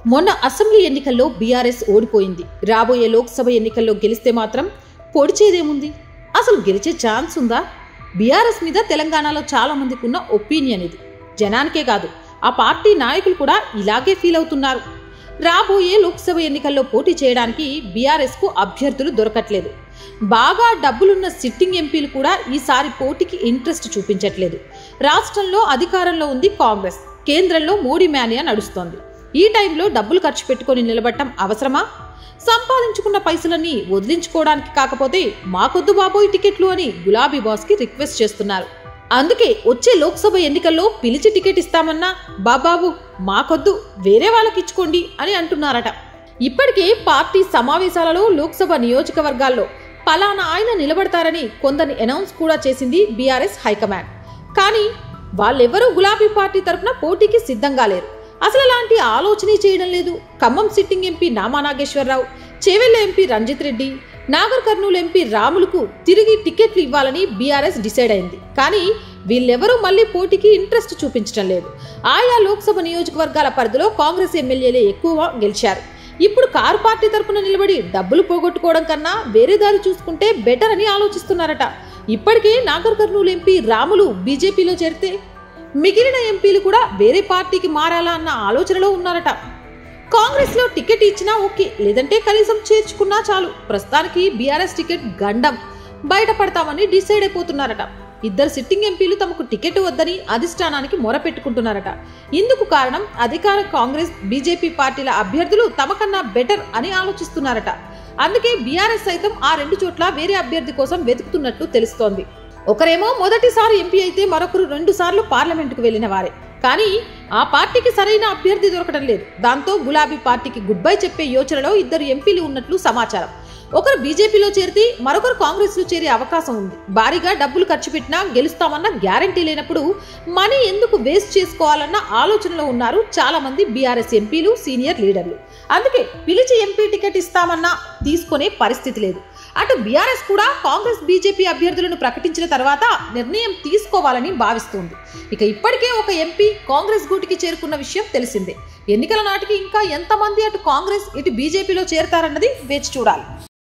మొన్న అసెంబ్లీ ఎన్నికల్లో బీఆర్ఎస్ ఓడిపోయింది రాబోయే లోక్సభ ఎన్నికల్లో గెలిస్తే మాత్రం పొడిచేదేముంది అసలు గెలిచే ఛాన్స్ ఉందా బీఆర్ఎస్ మీద తెలంగాణలో చాలా మందికి ఉన్న ఒపీనియన్ ఇది జనానికే కాదు ఆ పార్టీ నాయకులు కూడా ఇలాగే ఫీల్ అవుతున్నారు రాబోయే లోక్సభ ఎన్నికల్లో పోటీ చేయడానికి బీఆర్ఎస్ కు అభ్యర్థులు దొరకట్లేదు బాగా డబ్బులున్న సిట్టింగ్ ఎంపీలు కూడా ఈసారి పోటీకి ఇంట్రెస్ట్ చూపించట్లేదు రాష్ట్రంలో అధికారంలో ఉంది కాంగ్రెస్ కేంద్రంలో మోడీ మేనియా నడుస్తోంది ఈ టైంలో డబ్బులు ఖర్చు పెట్టుకొని నిలబడటం అవసరమా సంపాదించుకున్న పైసలన్నీ వదిలించుకోవడానికి కాకపోతే మాకొద్దు బాబోయ్ టికెట్లు అని గులాబీ బాస్కి రిక్వెస్ట్ చేస్తున్నారు అందుకే వచ్చే లోక్సభ ఎన్నికల్లో పిలిచి టికెట్ ఇస్తామన్నా బాబాబు మాకొద్దు వేరే వాళ్ళకి ఇచ్చుకోండి అని అంటున్నారట ఇప్పటికే పార్టీ సమావేశాలలో లోక్సభ నియోజకవర్గాల్లో పలానా ఆయన నిలబడతారని కొందరిని అనౌన్స్ కూడా చేసింది బీఆర్ఎస్ హైకమాండ్ కానీ వాళ్ళెవరూ గులాబీ పార్టీ తరఫున పోటీకి సిద్ధంగా లేరు అసలు అలాంటి ఆలోచనే చేయడం లేదు Khammam sitting MP Nama Nageswara Rao Chevella MP Ranjith Reddy Nagarkurnool MP రాములకు తిరిగి టికెట్లు ఇవ్వాలని బీఆర్ఎస్ డిసైడ్ అయింది కానీ వీళ్ళెవరూ మళ్ళీ పోటీకి ఇంట్రెస్ట్ చూపించడం లేదు ఆయా లోక్సభ నియోజకవర్గాల పరిధిలో కాంగ్రెస్ ఎమ్మెల్యేలే ఎక్కువ గెలిచారు ఇప్పుడు కారు పార్టీ తరపున నిలబడి డబ్బులు పోగొట్టుకోవడం కన్నా వేరే దారి చూసుకుంటే బెటర్ అని ఆలోచిస్తున్నారట ఇప్పటికే నాగర్ కర్నూలు ఎంపీ రాములు బీజేపీలో చేరితే మిగిలిన ఎంపీలు కూడా వేరే పార్టీకి మారాలా అన్న ఆలోచనలో ఉన్నారట కాంగ్రెస్ లో టికెట్ ఇచ్చినా ఓకే లేదంటే కనీసం చేర్చుకున్నా చాలు ప్రస్తుతానికి బీఆర్ఎస్ టికెట్ గండం బయటపడతామని డిసైడ్ అయిపోతున్నారట ఇద్దరు సిట్టింగ్ ఎంపీలు తమకు టికెట్ వద్దని అధిష్టానానికి మొరపెట్టుకుంటున్నారట ఇందుకు కారణం అధికార కాంగ్రెస్ బీజేపీ పార్టీల అభ్యర్థులు తమకన్నా బెటర్ అని ఆలోచిస్తున్నారట అందుకే బీఆర్ఎస్ సైతం ఆ రెండు చోట్ల వేరే అభ్యర్థి కోసం వెతుకుతున్నట్లు తెలుస్తోంది ఒకరేమో మొదటిసారి ఎంపీ అయితే మరొకరు రెండు సార్లు పార్లమెంటుకు వెళ్లిన వారే కానీ ఆ పార్టీకి సరైన అభ్యర్థి దొరకడం లేదు దాంతో గులాబీ పార్టీకి గుడ్ బై చెప్పే యోచనలో ఇద్దరు ఎంపీలు ఉన్నట్లు సమాచారం ఒకరు బీజేపీలో చేరితే మరొకరు కాంగ్రెస్ లో చేరే అవకాశం ఉంది భారీగా డబ్బులు ఖర్చు పెట్టినా గెలుస్తామన్న గ్యారంటీ లేనప్పుడు మనీ ఎందుకు వేస్ట్ చేసుకోవాలన్న ఆలోచనలో ఉన్నారు చాలా మంది బీఆర్ఎస్ ఎంపీలు సీనియర్ లీడర్లు అందుకే పిలిచి ఎంపీ టికెట్ ఇస్తామన్నా తీసుకునే పరిస్థితి లేదు అటు బీఆర్ఎస్ కూడా కాంగ్రెస్ బీజేపీ అభ్యర్థులను ప్రకటించిన తర్వాత నిర్ణయం తీసుకోవాలని భావిస్తోంది ఇక ఇప్పటికే ఒక ఎంపీ కాంగ్రెస్ గూటికి చేరుకున్న విషయం తెలిసిందే ఎన్నికల నాటికి ఇంకా ఎంతమంది అటు కాంగ్రెస్ ఇటు బీజేపీలో చేరతారన్నది వేచి చూడాలి